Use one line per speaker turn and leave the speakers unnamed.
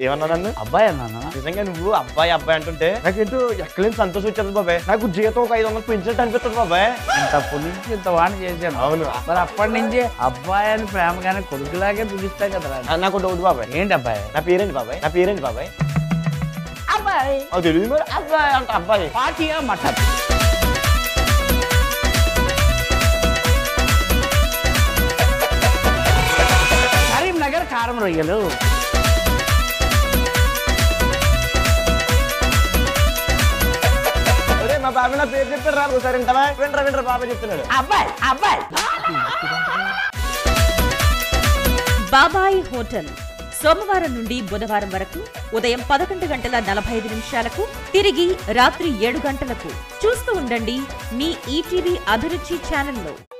ఏమన్నా నన్ను
అబ్బాయి అన్నానా
నిజంగా నువ్వు అబ్బాయి అబ్బాయి అంటుంటే నాకేంటో ఎక్కలేని సంతోషం వచ్చేది బాబాయ్ నాకు జీతం ఒక ఐదు వందలు పెంచినట్టు అనిపిస్తుంది బాబాయ్
ఇంతప్పటి నుంచి ఇంత వాణి చేశాను
అవును
మరి అప్పటి నుంచి అబ్బాయి అని ప్రేమగానే కొడుకులాగే పిలుస్తా కదరా
నా- నాకు డౌట్ బాబాయ్
ఏంటి అబ్బాయి
నా పేరేంటి బాబాయ్ నా పేరేంటి బాబాయ్
అబ్బాయి
అది తెలియదు మరి అబ్బాయి అంటే అబ్బాయి
పాటియా మటన్ కరీంనగర్ కారం రొయ్యలు
ఒరే మా బాబాయ్ నా పేరు చెప్పాడు రా ఒకసారి వింటావా వింటరా వింటరా బాబాయ్ చెప్తున్నాడు
అబ్బాయి అబ్బాయి
బాబాయ్ హోటల్ సోమవారం నుండి బుధవారం వరకు ఉదయం పదకొండు గంటల నలభై ఐదు నిమిషాలకు తిరిగి రాత్రి ఏడు గంటలకు చూస్తూ ఉండండి మీ ఈటీవీ అభిరుచి ఛానల్లో